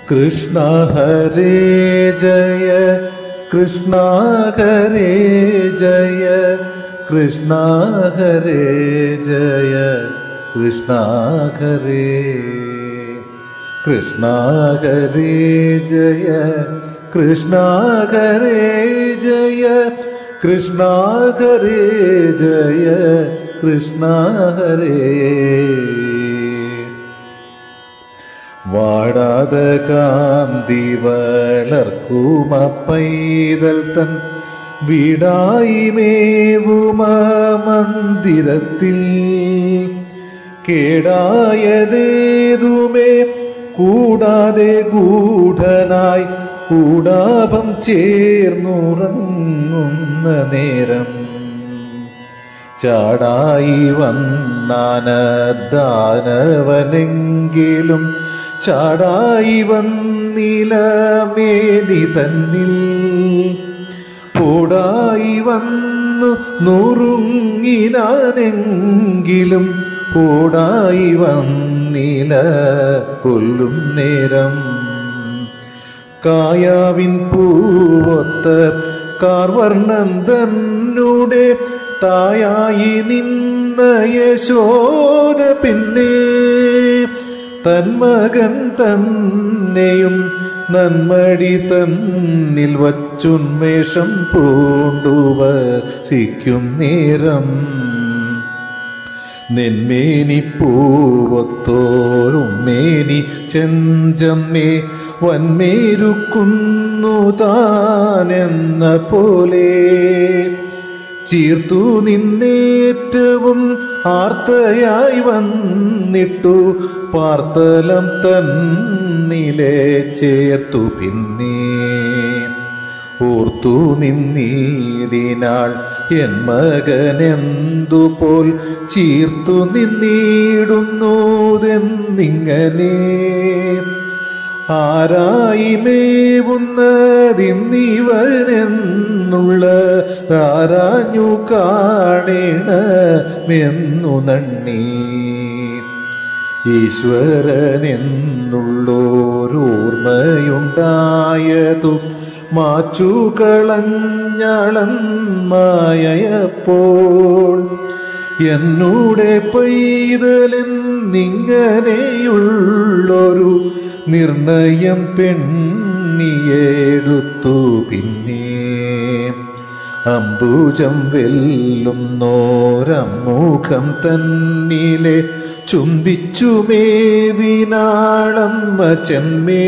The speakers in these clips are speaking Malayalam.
കൃഷ്ണ ഹരേ ജയ കൃഷ്ണ ഹരേ ജയ കൃഷ്ണ ഹരേ ജയ കൃഷ്ണ ഹരേ കൃഷ്ണ ഹരേ ജയ കൃഷ്ണ ഹരേ ജയ കൃഷ്ണ ഹരേ ജയ കൃഷ്ണ ഹരേ വാടാത കാന്തി വളർക്കുമ പൈതൽ തൻ വീടായി മേവുമ മന്ദിരത്തിൽ കേടായതേതുമേ കൂടാതെ ഗൂഢനായി കൂടാപം ചേർന്നുറങ്ങുന്ന നേരം ചാടായി വന്നാനദാനവനെങ്കിലും ചാടായി വന്നില മേനി തന്നിൽ ഓടായി വന്നു നുറുങ്ങിനാനെങ്കിലും ഓടായി വന്നില കൊല്ലും നേരം കായാവിൻ പൂവൊത്ത കാർവർണ്ണൻ തന്നുടെ തായായി നിന്ന യശോദ പിന്നെ തന്മകൻ തന്നെയും നന്മടി തന്നിൽ വച്ചുന്മേഷം പൂണ്ടുവസിക്കും നേരം നെന്മേനി പൂവത്തോരുമേനി ചെഞ്ചമ്മേ വന്മേരുക്കുന്നു താനെന്ന പോലെ ചീർത്തു നിന്നേറ്റവും ആർത്തയായി വന്നിട്ടു പാർത്തലം തന്നിലെ ചേർത്തു പിന്നെ ഓർത്തു നിന്നീടിനാൾ എൻ മകനെന്തുപോൽ ചീർത്തു നിന്നീടുന്നൂതെന്നിങ്ങനെ ആരായി മേവുന്നതിന്നിവനെന്നുള്ള ആരാഞ്ഞു കാണേണമെന്നു നണ്ണി ഈശ്വരനെന്നുള്ളോരോർമ്മയുണ്ടായതു മാച്ചുകളഞ്ഞളം മായപ്പോൾ എന്നൂടെ പൈതലെന്നിങ്ങനെയുള്ളൊരു നിർണയം പെണ്ണിയെടുത്തു പിന്നെ അംബുജം വെല്ലും നോരമുഖം തന്നിലെ ചുംബിച്ചുമേവിനാളമ്മ ചെമ്മേ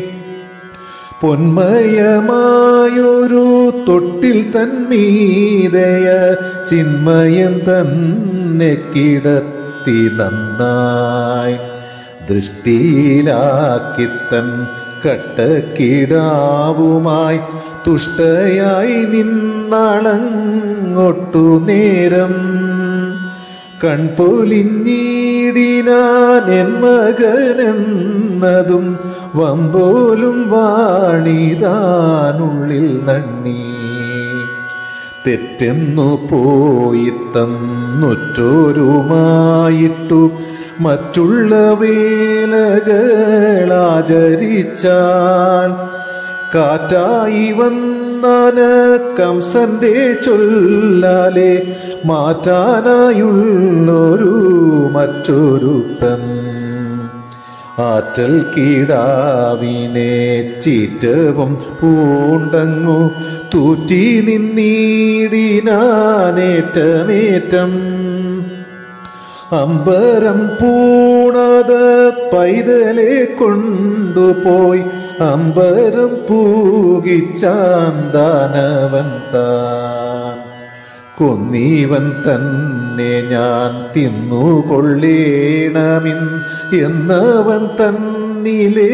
പൊന്മയമായൊരു തൊട്ടിൽ തന്മീതയ ചിന്മയൻ തന്നെ കിടത്തി നന്നായി ദൃഷ്ടിയിലാക്കിത്തൻ കട്ടക്കിടാവുമായി തുഷ്ടയായി നിന്നളങ്ങൊട്ടു നേരം കൺപോലിന്നീടിനാൻ എൻ മകനെന്നതും വമ്പോലും വാണിതാനുള്ളിൽ നണ്ണി തെറ്റെന്നു പോയി തന്നുറ്റോരുമായിട്ടു മറ്റുള്ള വേലകളാചരിച്ചാൽ കാറ്റായി വന്നാന കംസന്റെ ചൊല്ലാലെ മാറ്റാനായുള്ളൊരു മറ്റൊരുത്തൻ ആറ്റൽ കീടാവിനെ ചീറ്റവും പൂണ്ടങ്ങു തൂറ്റി നിന്നീടിനാനേറ്റമേറ്റം അമ്പരം പൂണത പൈതലെ കൊണ്ടുപോയി അമ്പരം പൂകിച്ചാന്താനവൻ താൻ കൊന്നീവൻ തന്നെ ഞാൻ തിന്നുകൊള്ളേണമിൻ എന്നവൻ തന്നിലെ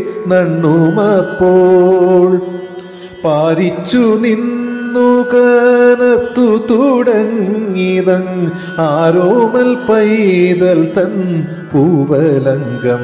നണ്ണുമപ്പോൾ പാരിച്ചു നിന്നു കനത്തു തുടങ്ങിതങ് ആരോമൽ പൈതൽ തൻ പൂവലങ്കം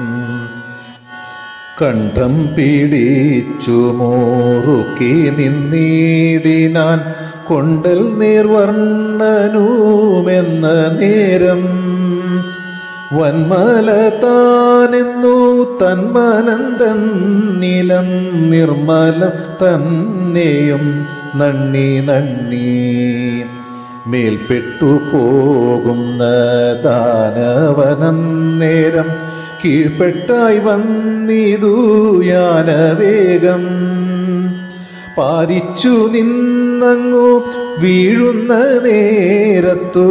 കണ്ഠം പിടിച്ചു മോറുക്കി നിന്നീടിനാൻ കൊണ്ടൽ നേർവർണ്ണനുമെന്ന നേരം വന്മല താനെന്നു തന്മനന്തന്നിലം നിർമ്മലം തന്നെയും നണ്ണി നണ്ണി മേൽപ്പെട്ടു പോകുന്ന ദാനവനം നേരം കീഴ്പ്പെട്ടായി വന്നിതു യാനവേഗം പാരിച്ചു നിന്നങ്ങു വീഴുന്ന നേരത്തു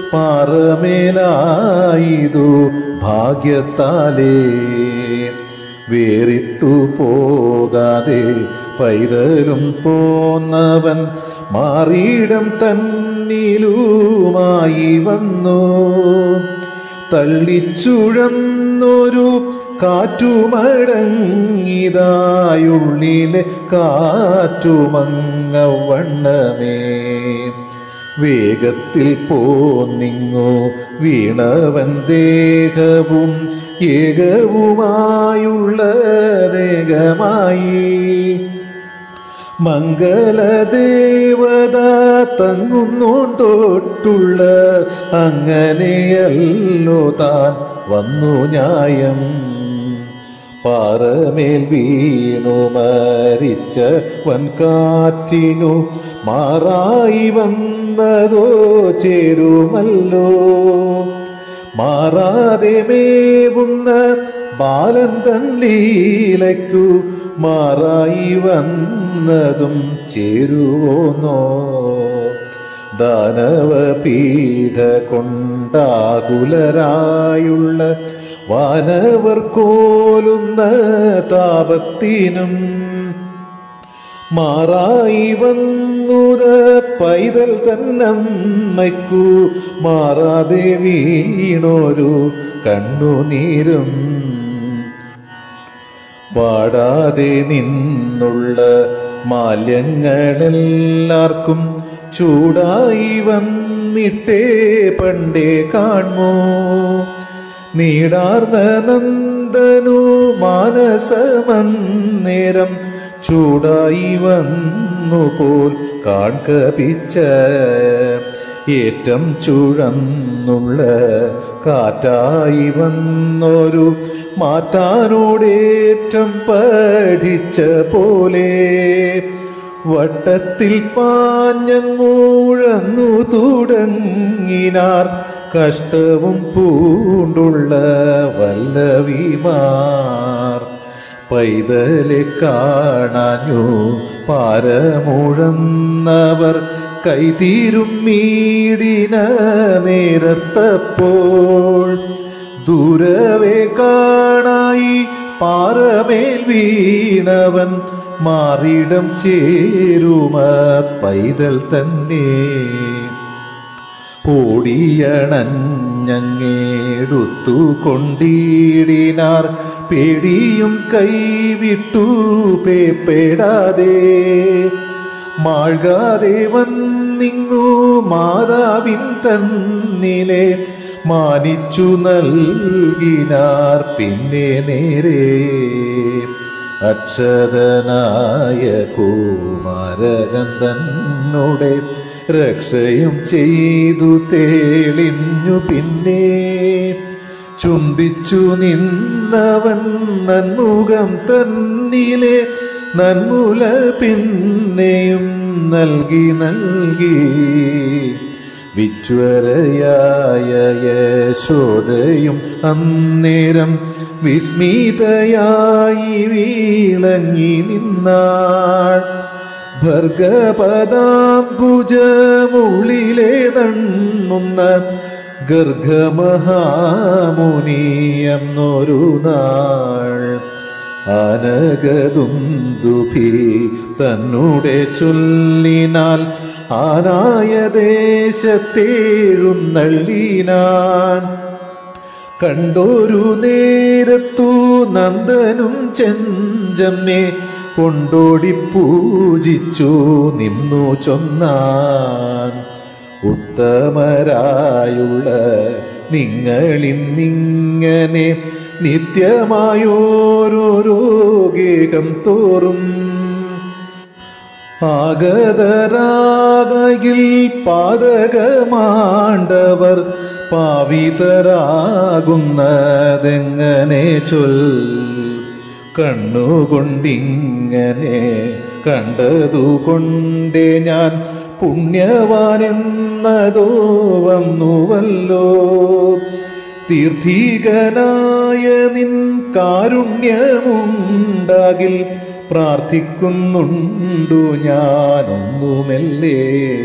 പാറമേലായിതു ഭാഗ്യത്താലേ വേറിട്ടു പോകാതെ പൈതലും പോന്നവൻ മാറിയിടം തന്നിലുമായി വന്നു തള്ളിച്ചുഴന്നൊരു കാറ്റുമടങ്ങിതായുള്ളിലെ കാറ്റുമങ്ങവണ്ണമേ വേഗത്തിൽ പോന്നിങ്ങു വീണവൻ ദേഹവും ഏകവുമായുള്ള ദേഹമായി മംഗളദേവത തങ്ങുന്നോണ്ടോട്ടുള്ള അങ്ങനെയല്ലോ താൻ വന്നു ന്യായം പാറമേൽ വീണു മരിച്ച വൻകാറ്റിനു മാറായി വന്നതോ ചേരുമല്ലോ മാറാതെ മേവുന്ന ബാലൻ തൻ ലീലയ്ക്കു മാറായി വന്നതും ചേരുവോന്നോ ദാനവ പീഠ കൊണ്ടാകുലരായുള്ള വാനവർ കോലുന്ന താപത്തിനും മാറായി വന്നുര പൈതൽ തന്നമ്മയ്ക്കു മാറാതെ വീണോരു കണ്ണുനീരും വാടാതെ നിന്നുള്ള മാല്യങ്ങളെല്ലാവർക്കും ചൂടായി വന്നിട്ടേ പണ്ടേ കാൺമോ നീടാർന്ന നന്ദനു മാനസമന്നേരം ചൂടായി വന്നു പോൽ കാൺകപിച്ച ഏറ്റം ചുഴന്നുള്ള കാറ്റായി വന്നൊരു മാറ്റാനോടേറ്റം പഠിച്ച പോലെ വട്ടത്തിൽ പാഞ്ഞങ്ങൂഴന്നു തുടങ്ങിനാർ കഷ്ടവും പൂണ്ടുള്ള വല്ലവിമാർ പൈതലെ കാണാഞ്ഞു പാരമുഴന്നവർ കൈതീരും മീടിന നേരത്തപ്പോൾ ദൂരവേ കാണായി പാറമേൽ വീണവൻ മാറിടം ചേരുമ പൈതൽ തന്നെ ഓടിയണഞ്ഞങ്ങേടുത്തു കൊണ്ടിടിനാർ പേടിയും കൈവിട്ടു പേപ്പെടാതെ മാഴ്കാതെ വന്നിങ്ങു മാതാവിൻ തന്നിലെ മാനിച്ചു നൽകിനാർ പിന്നെ നേരെ അക്ഷതനായ കുമാരകൻ തന്നോടെ രക്ഷയും ചെയ്തു തേളിഞ്ഞു പിന്നെ ചുംബിച്ചു നിന്നവൻ നന്മുഖം തന്നിലെ നന്മുല പിന്നെയും നൽകി നൽകി വിജ്വരയായ യശോദയും അന്നേരം വിസ്മിതയായി വീളങ്ങി നിന്നാൾ ഭർഗപദാംബുജമുള്ളിലെ നണ്ണുന്ന ഗർഗമഹാമുനിയെന്നൊരു നാൾ ആനകതുന്തുഭി തന്നൂടെ ചൊല്ലിനാൽ ആനായ ദേശത്തേഴുന്നള്ളിനാൻ കണ്ടൊരു നേരത്തു നന്ദനും ചെഞ്ചമ്മേ കൊണ്ടോടി പൂജിച്ചു നിന്നു ചൊന്നാൻ ഉത്തമരായുള്ള നിങ്ങളിന്നിങ്ങനെ നിത്യമായോരോരോ ഗേഹം തോറും ആഗതരാകയിൽ പാതകമാണ്ടവർ പാവിതരാകുന്നതെങ്ങനെ ചൊൽ കണ്ണുകൊണ്ടിങ്ങനെ കണ്ടതുകൊണ്ടേ ഞാൻ പുണ്യവാനെന്നതോ വന്നുവല്ലോ തീർത്ഥികനായ നിൻ കാരുണ്യമുണ്ടാകിൽ പ്രാർത്ഥിക്കുന്നുണ്ടു ഞാനൊന്നുമല്ലേ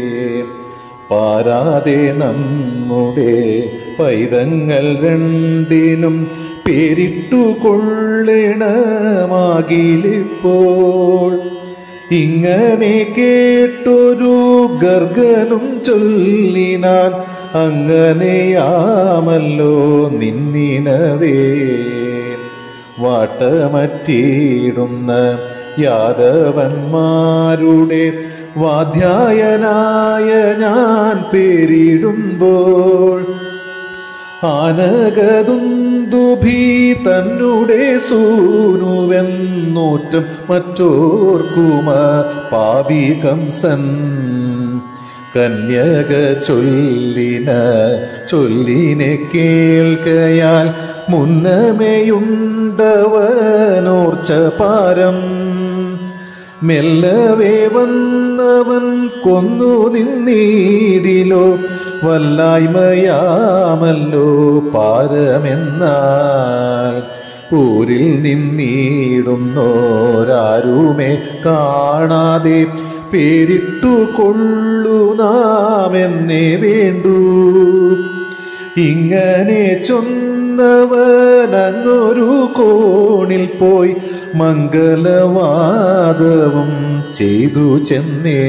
പാരാതെ നമ്മുടെ പൈതങ്ങൾ രണ്ടിനും പേരിട്ടു കൊള്ളണമാകിലിപ്പോൾ ഇങ്ങനെ കേട്ടൊരു ഗർഗനും ചൊല്ലിനാൻ അങ്ങനെയാമല്ലോ നിന്നിനവേ വാട്ടമറ്റിയിടുന്ന യാദവന്മാരുടെ വാധ്യായനായ ഞാൻ പേരിടുമ്പോൾ ആനകതുന്തുഭീ തന്നുടെ സൂനുവെന്നൂറ്റം മറ്റോർക്കുമ പാപി കംസൻ കന്യക ചൊല്ലിന ചൊല്ലിനെ കേൾക്കയാൽ മുന്നമേയുണ്ടവനോർച്ച പാരം മെല്ലവേ വന്നവൻ കൊന്നു നിന്നീടിലോ വല്ലായ്മയാമല്ലോ പാരമെന്നാൽ ഊരിൽ നിന്നീടുന്നോരാരുമേ കാണാതെ പേരിട്ടു കൊള്ളു നാം എന്നേ വേണ്ടൂ ഇങ്ങനെ ചൊന്നവനങ്ങൊരു കോണിൽ പോയി മംഗലവാദവും ചെയ്തു ചെന്നേ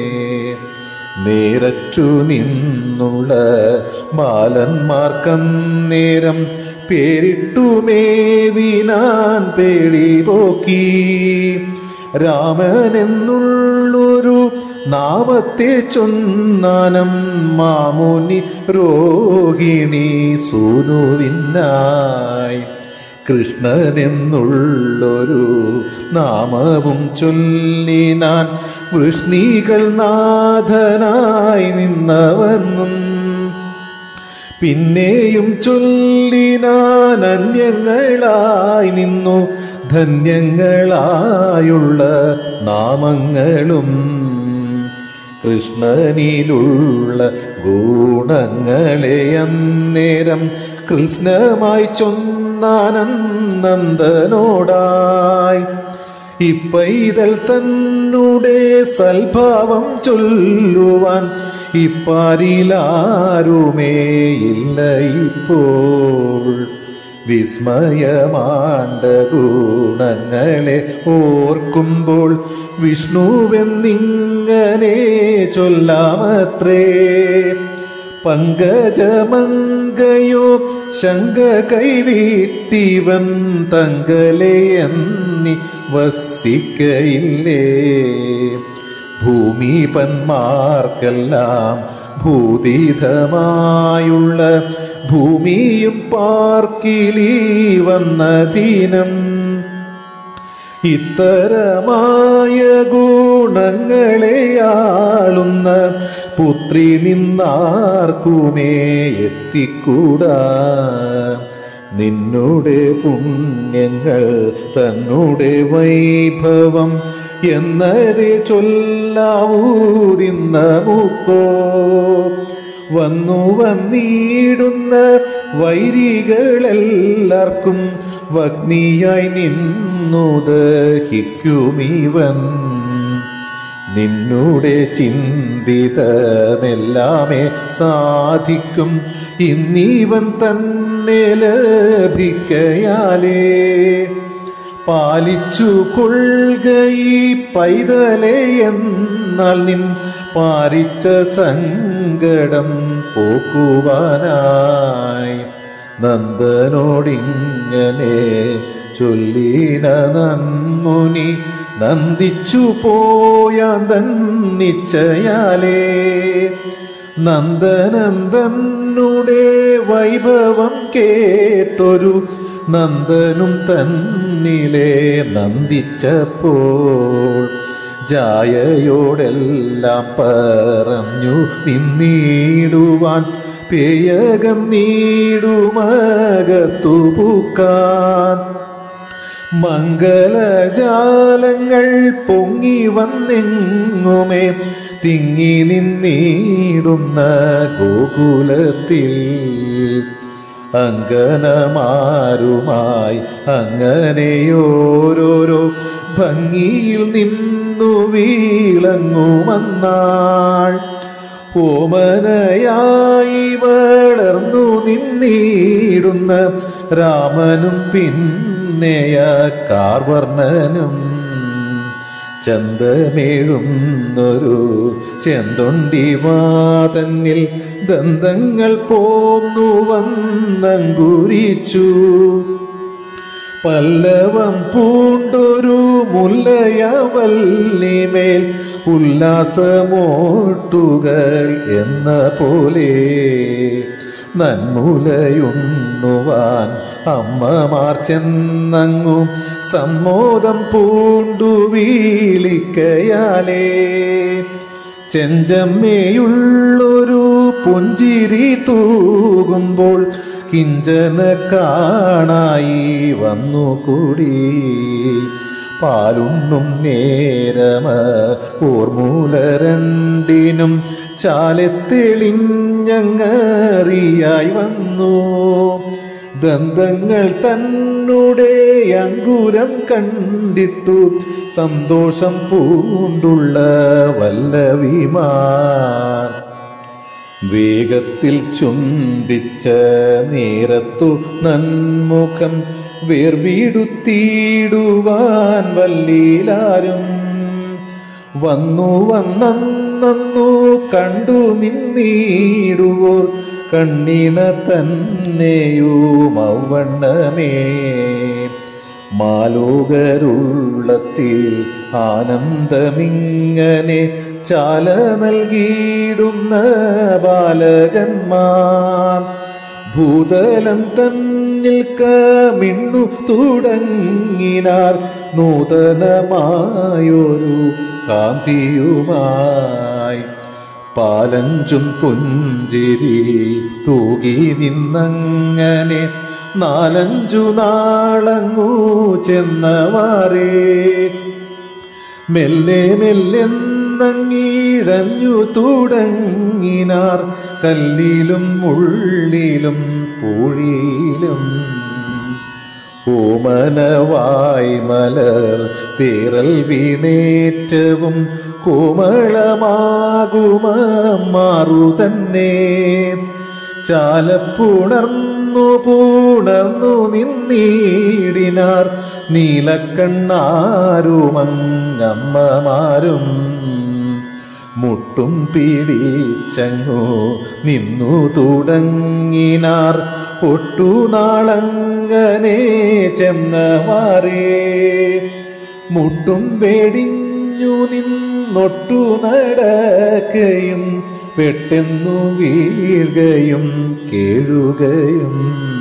നേരച്ചു നിന്നുള്ള ബാലന്മാർക്കം നേരം പേരിട്ടു മേവിനാൻ പേടി പോക്കി രാമൻ എന്നുള്ളൊരു നാമത്തെ ചൊന്നാനം മാമുനി രോഹിണി സൂനുവിനായി കൃഷ്ണൻ എന്നുള്ളൊരു നാമവും ചൊല്ലിനാൻ വൃഷ്ണികൾ നാഥനായി നിന്നവനും പിന്നെയും ചൊല്ലിനാൻ അന്യങ്ങളായി നിന്നു ധന്യങ്ങളായുള്ള നാമങ്ങളും കൃഷ്ണനിലുള്ള ഗുണങ്ങളെ അന്നേരം കൃഷ്ണമായി ചൊന്നാനന്ദനോടായി ഇപ്പൈതൽ തന്നുടെ സൽഭാവം ചൊല്ലുവാൻ ഇപ്പാരിലാരുമേ ഇല്ല ഇപ്പോൾ വിസ്മയമാണ്ട ഗുണങ്ങളെ ഓർക്കുമ്പോൾ വിഷ്ണുവെന്നിങ്ങനെ ചൊല്ലാമത്രേ പങ്കജമങ്കയോ ശങ്ക കൈവീട്ടിവൻ തങ്കലെ എന്നി വസിക്കയില്ലേ ഭൂമിപന്മാർക്കെല്ലാം ഭൂതിതമായുള്ള ഭൂമിയും പാർക്കിലീ വന്ന ദീനം ഇത്തരമായ ഗുണങ്ങളെയാളുന്ന പുത്രി നിന്നാർക്കുമേ എത്തിക്കൂടാ നിന്നുടെ പുണ്യങ്ങൾ തന്നുടെ വൈഭവം എന്നത് ചൊല്ലാവൂതിന്ന മൂക്കോ വന്നു വന്നിടുന്ന വൈരികളെല്ലാവർക്കും വഗ്നിയായി നിന്നു ദഹിക്കുമിവൻ നിന്നുടെ ചിന്തിതമെല്ലാമേ സാധിക്കും ഇന്നീവൻ തന്നെ ലഭിക്കയാലേ പാലിച്ചു കൊள்കയി പൈതലേ എന്നാൽ നിൻ പാരിച്ച സങ്കടം പോക്കുവാനായി നന്ദനോടിങ്ങനെ ചൊല്ലിന നന്മുനി നന്ദിച്ചു പോയാന്തൻ നിശ്ചയാലേ നന്ദനന്ദനുടെ വൈഭവം കേട്ടൊരു നന്ദനും തന്നിലെ നന്ദിച്ചപ്പോൾ ജായയോടെല്ലാം പറഞ്ഞു നിന്നിടുവാൻ പേയകം നീടുമകത്തു പൂക്കാൻ മംഗളജാലങ്ങൾ പൊങ്ങി വന്നെങ്ങുമേ തിങ്ങി നിന്നിടുന്ന ഗോകുലത്തിൽ അങ്കനമാരുമായി അങ്ങനെയോരോരോ ഭംഗിയിൽ നിന്നു വീളങ്ങുമന്നാൾ ഓമനയായി വളർന്നു നിന്നിടുന്ന രാമനും പിന്നെയ കാർവർണനും ചന്തമേഴുന്നൊരു ചെന്തൊണ്ടി വാതന്നിൽ ദന്തങ്ങൾ പോന്നു വന്നങ്കുരിച്ചു പല്ലവം പൂണ്ടൊരു മുല്ലയവല്ലിമേൽ ഉല്ലാസമോട്ടുകൾ എന്ന പോലെ നന്മുലയുണ്ണുവാൻ അമ്മമാർ ചെന്നങ്ങു സമ്മോദം പൂണ്ടു വീളിക്കയാലേ ചെഞ്ചമ്മയുള്ളൊരു പുഞ്ചിരി തൂകുമ്പോൾ കിഞ്ചന കാണായി വന്നുകൂടി പാലുണ്ണും നേരമ ഓർമൂല രണ്ടിനും ചാലെത്തെളിഞ്ഞങ്ങറിയായി വന്നു ദന്തങ്ങൾ തന്നുടെ അങ്കുരം കണ്ടിട്ടു സന്തോഷം പൂണ്ടുള്ള വല്ലവിമാർ വേഗത്തിൽ ചുംബിച്ച നേരത്തു നന്മുഖം വേർവിടുത്തിടുവാൻ വല്ലീലാരും വന്നു വന്നു കണ്ടു നിന്നിടുവോർ കണ്ണിണ തന്നെയും ഔവണ്ണമേ മാലോകരുള്ളത്തിൽ ആനന്ദമിങ്ങനെ ചാല നൽകിയിടുന്ന ബാലകന്മാർ ഭൂതലം തന്നിൽ കമിണ്ണു തുടങ്ങിനാർ നൂതനമായൊരു കാന്തിയുമായി പാലഞ്ചും പുഞ്ചിരി തൂകി നിന്നങ്ങനെ നാലഞ്ചു നാളങ്ങു ചെന്നവാറേ മെല്ലെ മെല്ലെന്നങ്ങിഴഞ്ഞു തുടങ്ങിനാർ കല്ലിലും ഉള്ളിലും പൂഴിയിലും ഓമനവായ് മലർ തേറൽ വീണേറ്റവും കോമളമാകുമ മാറു തന്നെ ചാലപ്പുണർന്നു പൂണർന്നു നിന്നീടിനാർ നീലക്കണ്ണാരുമങ്ങമ്മമാരും മുട്ടും പിടിച്ചങ്ങു നിന്നു തുടങ്ങിനാർ ഒട്ടുനാളങ്ങനെ ചെന്നവാറേ മുട്ടും വേടിഞ്ഞു നിന്നൊട്ടു നടക്കയും പെട്ടെന്നു വീഴുകയും കേഴുകയും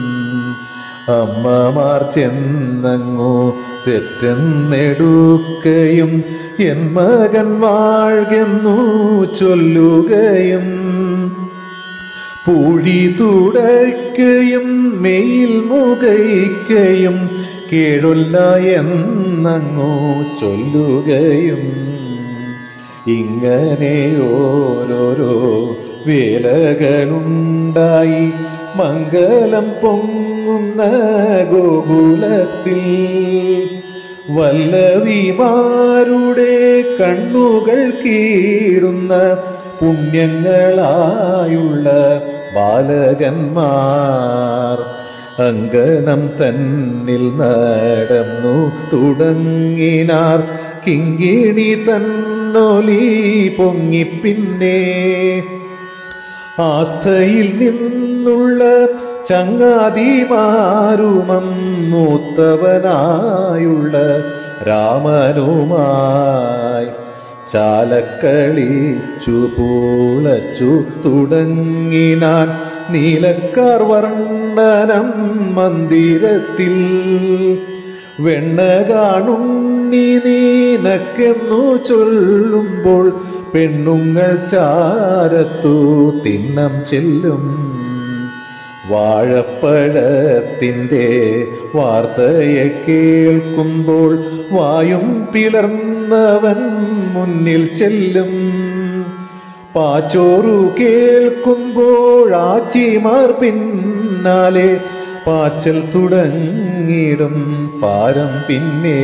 അമ്മമാർ ചെന്നങ്ങു തെറ്റെന്നെടുക്കയും എൻ മകൻ വാഴ്കെന്നു ചൊല്ലുകയും പൂഴി തുടയ്ക്കയും മെയിൽ മുകയ്ക്കയും കേഴൊല്ല എന്നങ്ങു ചൊല്ലുകയും ഇങ്ങനെ ഓരോരോ വേലകളുണ്ടായി മംഗലം പൊങ്ങുന്ന ഗോകുലത്തിൽ വല്ലവിമാരുടെ കണ്ണുകൾ കീടുന്ന പുണ്യങ്ങളായുള്ള ബാലകന്മാർ അങ്കണം തന്നിൽ നടന്നു തുടങ്ങിനാർ കിങ്കിണി തന്നൊലി പൊങ്ങിപ്പിന്നെ ആസ്ഥയിൽ നിന്നുള്ള ചങ്ങാതിമാരുമം മൂത്തവനായുള്ള രാമനുമായി ചാലക്കളിച്ചു പൂളച്ചു തുടങ്ങിനാൻ നീലക്കാർ വർണ്ണനം മന്ദിരത്തിൽ വെണ്ണ കാണുണ്ണി നീനക്കെന്നു ചൊല്ലുമ്പോൾ പെണ്ണുങ്ങൾ ചാരത്തു തിണ്ണം ചെല്ലും വാഴപ്പഴത്തിൻ്റെ വാർത്തയെ കേൾക്കുമ്പോൾ വായും പിളർന്നവൻ മുന്നിൽ ചെല്ലും പാച്ചോറു കേൾക്കുമ്പോൾ ആച്ചിമാർ പിന്നാലെ പാച്ചൽ തുടങ്ങിടും പാരം പിന്നെ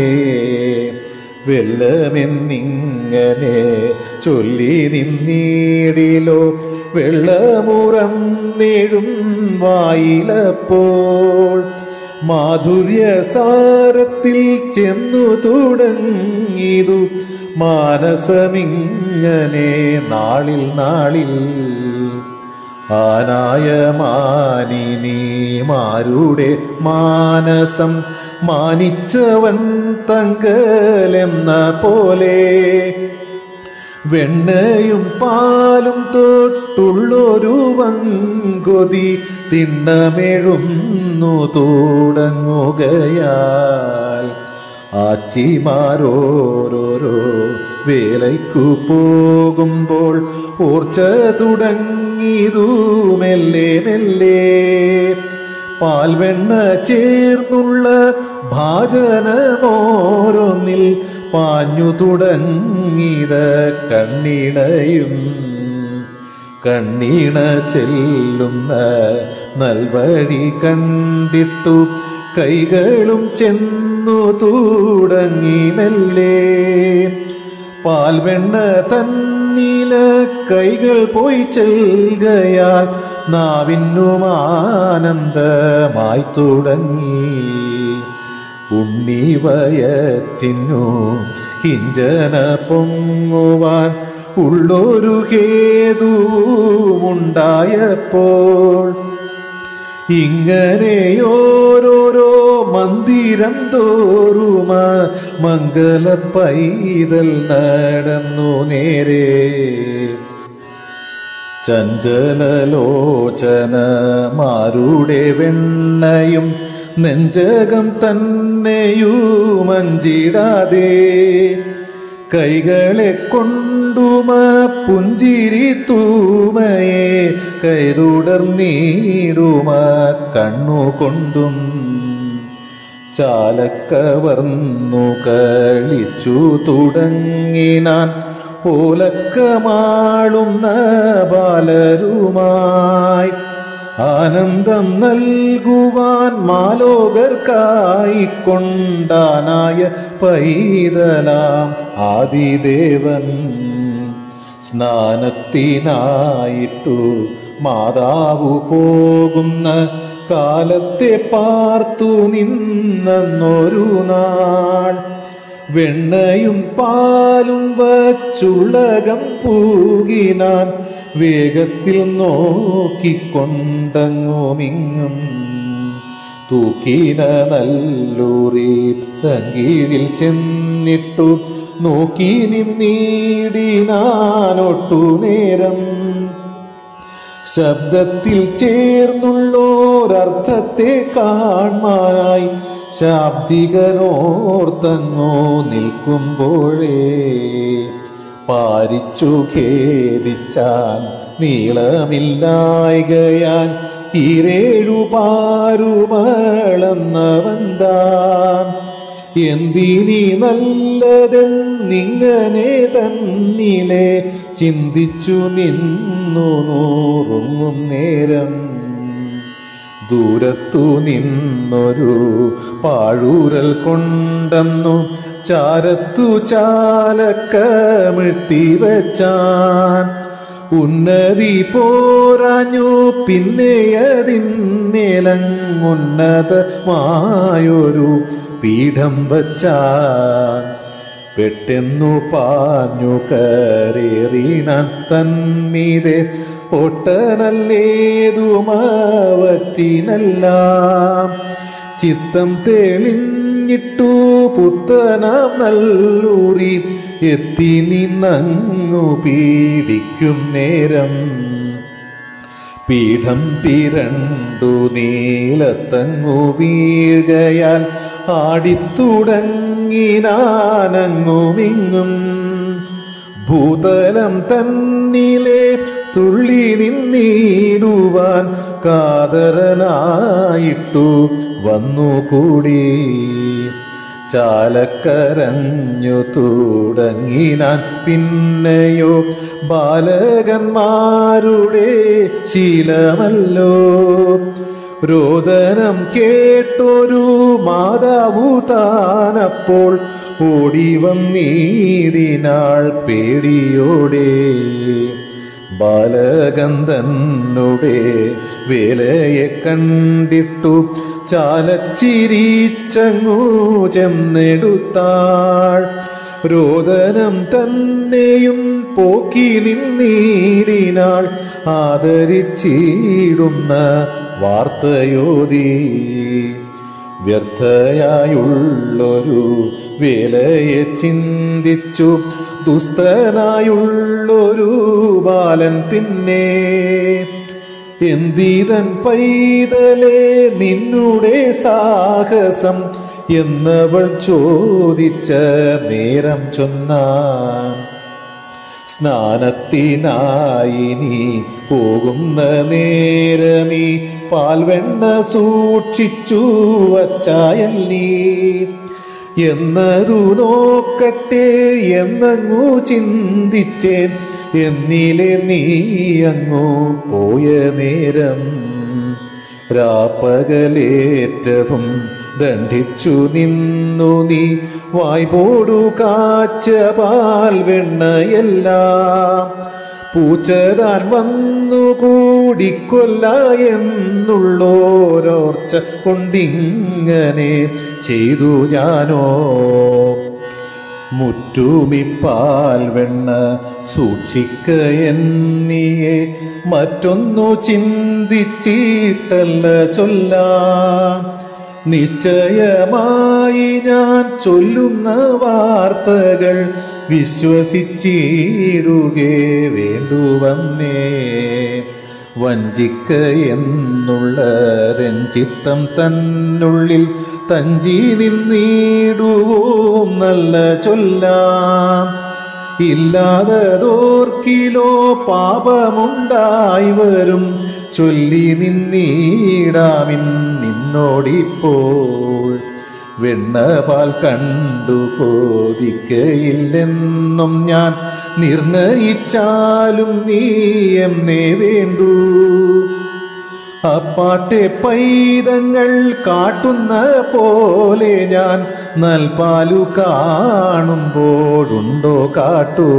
വെള്ളമെന്നിങ്ങനെ ചൊല്ലി നിന്നീടിലോ വെള്ളമുറം നേഴും വായിലപ്പോൾ മാധുര്യസാരത്തിൽ ചെന്നു തുടങ്ങിയതു മാനസമിങ്ങനെ നാളിൽ നാളിൽ ആനായ മാനിനിമാരുടെ മാനസം മാനിച്ചവൻ തങ്കലെന്ന പോലെ വെണ്ണയും പാലും തൊട്ടുള്ളൊരു വങ്കൊതി തിണ്ണമെഴുന്നു തുടങ്ങുകയാൽ ആച്ചിമാരോരോരോ വേലയ്ക്കു പോകുമ്പോൾ ഓർച്ച തുടങ്ങിയതു മെല്ലെ മെല്ലെ പാൽവെണ്ണ ചേർന്നുള്ള ഭാജനമോരോന്നിൽ പാഞ്ഞു തുടങ്ങിയത് കണ്ണിണയും കണ്ണീണ ചെല്ലുന്ന നൽവഴി കണ്ടിട്ടു കൈകളും ചെന്നു തുടങ്ങി മെല്ലെ പാൽവെണ്ണ തന്നില കൈകൾ പോയി ചെൽകയാൽ നാവിനും ആനന്ദമായി തുടങ്ങി ഉണ്ണിവയത്തിനു കിഞ്ചന പൊങ്ങുവാൻ ഉള്ളൊരു ഹേതുവുമുണ്ടായപ്പോൾ ഇങ്ങനെയോരോരോ മന്ദിരം തോറുമ മംഗല പൈതൽ നടന്നു നേരെ ചഞ്ചലലോചനമാരുടെ വെണ്ണയും നെഞ്ചകം തന്നെയുമഞ്ചിടാതെ കൈകളെ കൊണ്ടുമ പുഞ്ചിരി തൂമയെ കൈതുടർന്നീടുമ കണ്ണുകൊണ്ടും ചാലക്കവർന്നു കളിച്ചു തുടങ്ങിനാൻ ഓലക്കമാളുന്ന ബാലരുമായി ആനന്ദം നൽകുവാൻ മാലോകർക്കായി കൊണ്ടാനായ പൈതലാം ആദിദേവൻ സ്നാനത്തിനായിട്ടു മാതാവു പോകുന്ന കാലത്തെ പാർത്തു നിന്നൊരു നാൾ വെണ്ണയും പാലും വച്ചുള്ളകം പൂകിനാൻ വേഗത്തിൽ നോക്കിക്കൊണ്ടങ്ങുമിങ്ങും തൂക്കിന നല്ലൂറി തങ്കീഴിൽ ചെന്നിട്ടു നോക്കി നിന്നീടിനാനൊട്ടു നേരം ശബ്ദത്തിൽ ചേർന്നുള്ളോരർത്ഥത്തെ കാൺമാനായി ശാബ്ദികനോർത്തങ്ങോ നിൽക്കുമ്പോഴേ പാരിച്ചു ഖേദിച്ചാൻ നീളമില്ലായകയാൻ ഈരേഴു പാരുമളന്നവന്താൻ എന്തിനി നല്ലതെന്നിങ്ങനെ തന്നിലെ ചിന്തിച്ചു നിന്നു നൂറുങ്ങും നേരം ദൂരത്തു നിന്നൊരു പാഴൂരൽ കൊണ്ടെന്നു ചാരത്തു ചാലക്കമിഴ്ത്തി വച്ചാൻ ഉന്നതി പോരാഞ്ഞു പിന്നെ അതിന്മേലങ്ങുന്നതമായൊരു പീഠം വച്ചാൻ പെട്ടെന്നു പാഞ്ഞു കരേറിനാൻ തന്മീതെ ഒട്ടനല്ലേതുമാവറ്റിനെല്ലാം ചിത്തം തെളിഞ്ഞിട്ടു പുത്തനാം നല്ലൂറി എത്തി നിന്നങ്ങു പീഡിക്കും നേരം പീഠം പിരണ്ടു നീലത്തങ്ങു വീഴയാൽ ആടിത്തുടങ്ങിനാനങ്ങുമിങ്ങും ഭൂതലം തന്നിലെ തുള്ളി നിന്നിടുവാൻ കാതരനായിട്ടു വന്നുകൂടി ചാലക്കരഞ്ഞു തുടങ്ങിനാൻ പിന്നെയോ ബാലകന്മാരുടെ ശീലമല്ലോ രോദനം കേട്ടൊരു മാതാവു താനപ്പോൾ ഓടി വന്നീടിനാൾ പേടിയോടെ ബാലകന്ധനുടെ വേലയെ കണ്ടിട്ടു ചാലച്ചിരിച്ചങ്ങു ചെന്നെടുത്താൾ രോദനം തന്നെയും പോക്കി നിന്നീടിനാൾ ആദരിച്ചിടുന്ന വാർത്തയോതി വ്യർത്ഥയായുള്ളൊരു വേലയെ ചിന്തിച്ചു ദുസ്തനായുള്ളൊരു ബാലൻ പിന്നെ എന്തിതൻ പൈതലേ നിന്നുടെ സാഹസം എന്നവൾ ചോദിച്ച നേരം ചൊന്നാൻ സ്നാനത്തിനായി നീ പോകുന്ന നേരമീ പാൽവെണ്ണ സൂക്ഷിച്ചു വച്ചായൽ നീ എന്നതു നോക്കട്ടെ എന്നങ്ങു ചിന്തിച്ചേൻ എന്നിലെ നീ അങ്ങു പോയ നേരം രാപ്പകലേറ്റവും ദണ്ഡിച്ചു നിന്നു നീ വായ്പോടു കാച്ച പാൽ വെണ്ണയെല്ലാം പൂച്ചതാൻ വന്നു കൂടിക്കൊല്ല എന്നുള്ളോരോർച്ച കൊണ്ടിങ്ങനെ ചെയ്തു ഞാനോ മുറ്റുമിപ്പാൽ വെണ്ണ സൂക്ഷിക്ക എന്നിയെ മറ്റൊന്നു ചിന്തിച്ചിട്ടല്ല ചൊല്ലാം നിശ്ചയമായി ഞാൻ ചൊല്ലുന്ന വാർത്തകൾ വിശ്വസിച്ചിടുകേ വേണ്ടുവന്നേ വഞ്ചിക്ക എന്നുള്ളതെൻ ചിത്തം തന്നുള്ളിൽ തഞ്ചി നിന്നിടുവോം നല്ല ചൊല്ലാം ഇല്ലാതതോർക്കിലോ പാപമുണ്ടായി വരും ചൊല്ലി നിന്നീടാമിൻ നിന്നോടിപ്പോൾ വെണ്ണപാൽ കണ്ടു കോതിക്കയില്ലെന്നും ഞാൻ നിർണയിച്ചാലും നീ എന്നേ വേണ്ടൂ അപ്പാട്ടെ പൈതങ്ങൾ കാട്ടുന്ന പോലെ ഞാൻ നൽപാലു കാണുമ്പോഴുണ്ടോ കാട്ടൂ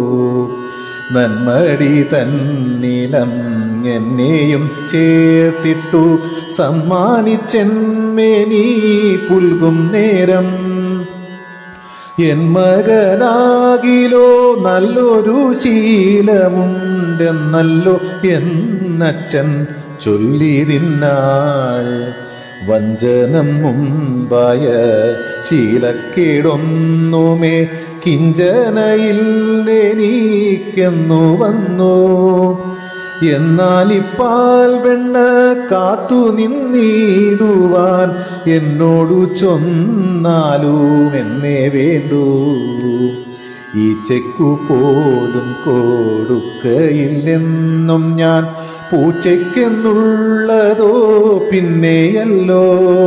നന്മടി തന്നിലം എന്നെയും ചേർത്തിട്ടു സമ്മാനിച്ചെന്മേ നീ പുൽകും നേരം എൻ മകനാകിലോ നല്ലൊരു ശീലമുണ്ടെന്നല്ലോ എന്നച്ഛൻ ചൊല്ലിതിന്നാൾ വഞ്ചനം മുമ്പായ ശീലക്കേടൊന്നുമേ കിഞ്ചനയില്ലെനിക്കെന്നു വന്നു എന്നാൽ ഇപ്പാൽ വെണ്ണ കാത്തു നിന്നിടുവാൻ എന്നോടു ചൊന്നാലും എന്നേ വേണ്ടൂ ഈ ചെക്കു പോലും കൊടുക്കയില്ലെന്നും ഞാൻ പൂച്ചയ്ക്കെന്നുള്ളതോ പിന്നെയല്ലോ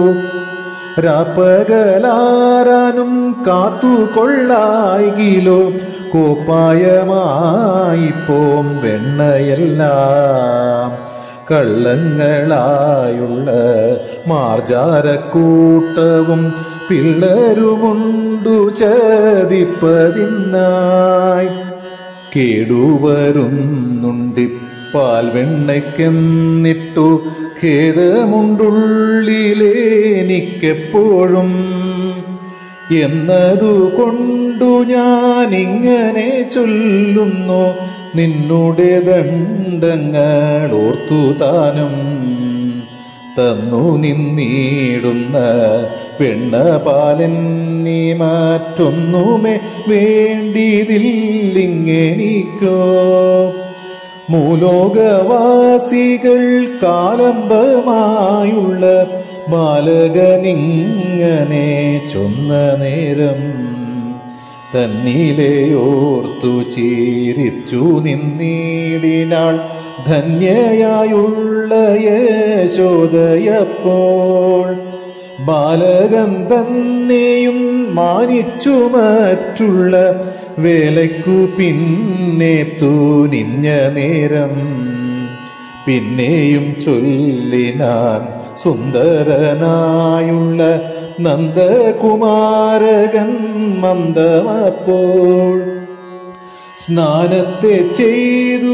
രാപ്പകലാരാനും കാത്തുകൊള്ളായികിലോ കോപ്പായമായി പോം വെണ്ണയെല്ലാം കള്ളങ്ങളായുള്ള മാർജാരക്കൂട്ടവും പിള്ളരുമുണ്ടു ചതിപ്പതിനായി കേടുവരുന്നുണ്ടിപ്പാൽ വെണ്ണയ്ക്കെന്നിട്ടു ഖേദമുണ്ടുള്ളിലേനിക്കെപ്പോഴും എന്നതു കൊണ്ടു ഞാൻ ഇങ്ങനെ ചൊല്ലുന്നു നിന്നുടെ ദണ്ഡങ്ങൾ ഓർത്തു താനും തന്നു നിന്നിടുന്ന വെണ്ണപാലെന്നീ മാറ്റൊന്നുമേ വേണ്ടിയതില്ലിങ്ങെനിക്കോ മൂലോകവാസികൾ കാലംബമായുള്ള ബാലകനിങ്ങനെ ചൊന്ന നേരം തന്നിലെയോർത്തു ചീരിച്ചു നിന്നീടിനാൾ ധന്യയായുള്ള യശോദയപ്പോൾ ബാലകൻ തന്നെയും മാനിച്ചു മറ്റുള്ള വേലയ്ക്കു പിന്നെ തൂനിഞ്ഞ നേരം പിന്നെയും ചൊല്ലിനാൻ സുന്ദരനായുള്ള നന്ദകുമാരകൻ മന്ദമപ്പോൾ സ്നാനത്തെ ചെയ്തു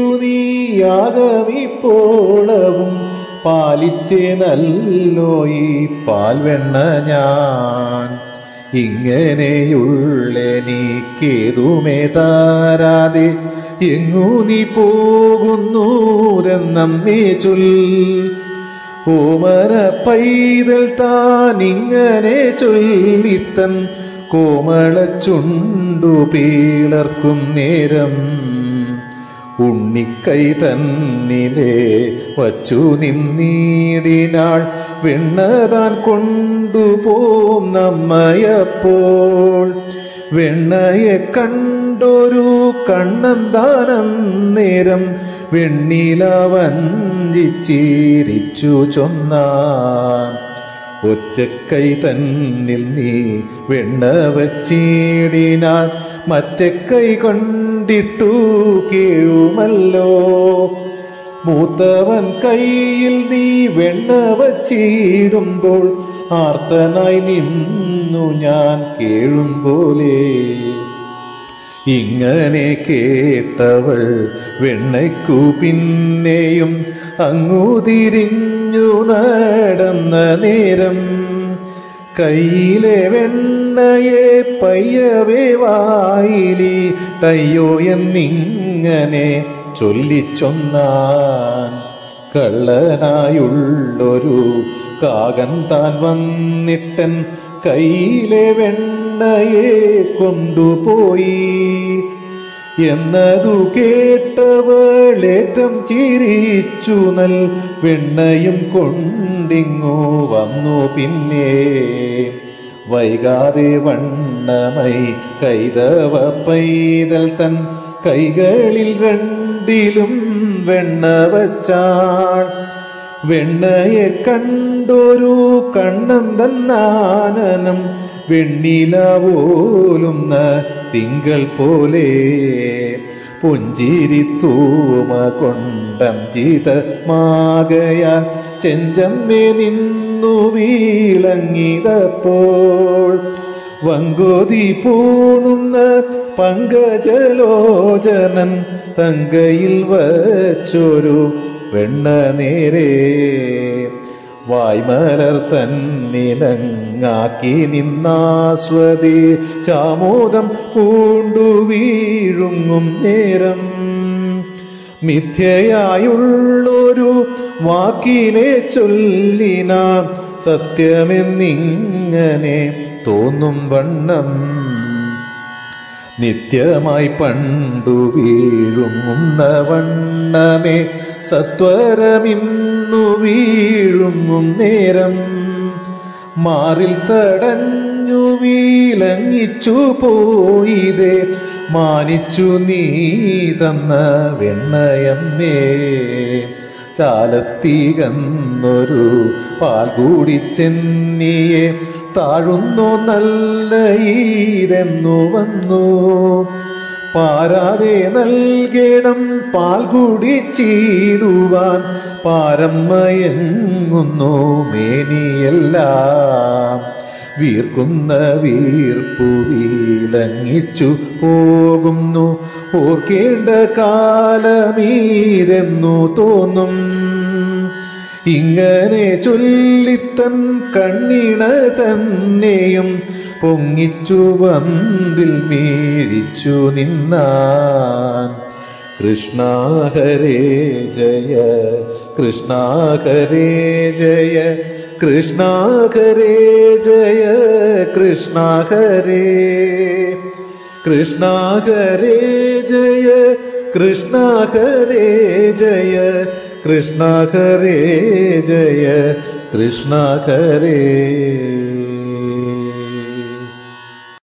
നീയാകമിപ്പോളവും പാലിച്ചേ നല്ലോ ഈ പാൽവെണ്ണ ഞാൻ ഇങ്ങനെയുള്ള നീക്കേതുമേ താരാതെ എങ്ങു നീ പോകുന്നൂരെന്നമ്മേ ചൊൽ ഓമന പൈതൽ താൻ ഇങ്ങനെ ചൊല്ലിത്തൻ കോമള ചുണ്ടു പീളർക്കും നേരം ഉണ്ണിക്കൈ തന്നിലെ വച്ചു നിന്നീടിനാൾ വെണ്ണതാൻ കൊണ്ടുപോം നമ്മയപ്പോൾ വെണ്ണയെ കണ്ടൊരു കണ്ണന്താനന്നേരം വെണ്ണിലവഞ്ചിച്ചിരിച്ചു ചൊന്നാൻ ഒറ്റക്കൈ തന്നിൽ നീ വെണ്ണ വച്ചിടിനാൾ മറ്റേ കൈ കൊണ്ടിട്ടു കേഴുമല്ലോ മൂത്തവൻ കയ്യിൽ നീ വെണ്ണ വച്ചിടുമ്പോൾ ആർത്തനായി നിന്നു ഞാൻ കേഴും പോലെ ഇങ്ങനെ കേട്ടവൾ വെണ്ണയ്ക്കു പിന്നെയും അങ്ങു തിരിഞ്ഞു നടന്ന നേരം കയ്യിലെ വെണ്ണയെ പയ്യവേ വായിലിട്ടയ്യോ എന്നിങ്ങനെ ചൊല്ലിച്ചൊന്നാൻ കള്ളനായുള്ളൊരു കാകൻ താൻ വന്നിട്ടൻ കയ്യിലെ വെണ്ണയെ കൊണ്ടുപോയി എന്നതു കേട്ടവളേറ്റം ചിരിച്ചു നൽ വെണ്ണയും കൊണ്ടിങ്ങു വന്നു പിന്നെ വൈകാതെ വണ്ണമൈ കൈതവ പൈതൽ തൻ കൈകളിൽ രണ്ടിലും വെണ്ണ വച്ചാൾ വെണ്ണയെ കണ്ടൊരു കണ്ണൻ തന്നാനനം വെണ്ണില പോലുന്ന തിങ്കൾ പോലെ പുഞ്ചിരി തൂമ കൊണ്ടം മാകയാൽ ചെഞ്ചമ്മേ നിന്നു വീളങ്ങിയതപ്പോൾ വങ്കോതി പൂണുന്ന പങ്കജലോചനൻ തങ്കയിൽ വച്ചൊരു വെണ്ണ നേരെ വായ്മലർ തന്നിലങ്ങാക്കി നിന്നാസ്വതി ചാമോദം പൂണ്ടു വീഴുങ്ങും നേരം മിഥ്യയായുള്ളൊരു വാക്കിനെ ചൊല്ലിനാം സത്യമെന്നിങ്ങനെ തോന്നും വണ്ണം നിത്യമായി പണ്ടു വീഴുങ്ങുന്ന വണ്ണമേ സത്വരമിന്നു വീഴുങ്ങും നേരം മാറിൽ തടഞ്ഞു വീലങ്ങിച്ചു പോയിതേ മാനിച്ചു നീ തന്ന വെണ്ണയമ്മേ ചാലത്തികന്നൊരു പാൽ കൂടി ചെന്നിയെ താഴുന്നു നല്ല ഈരെന്നു വന്നു പാരാതെ നൽകണം പാൽ കുടിച്ചിടുവാൻ പാരമ്മയങ്ങുന്നു മേനിയെല്ലാം വീർക്കുന്ന വീർപ്പു വീലങ്ങിച്ചു പോകുന്നു ഓർക്കേണ്ട കാലമീരെന്നു തോന്നും ഇങ്ങനെ ചൊല്ലിത്തൻ കണ്ണിണ തന്നെയും പൊങ്ങിച്ചു വമ്പിൽ മീഴിച്ചു നിന്നാൻ കൃഷ്ണ ഹരേ ജയ കൃഷ്ണ ഹരേ ജയ കൃഷ്ണ ഹരേ ജയ കൃഷ്ണ ഹരേ കൃഷ്ണ ഹരേ ജയ കൃഷ്ണ ഹരേ ജയ കൃഷ്ണ ഹരേ ജയ കൃഷ്ണ ഹരേ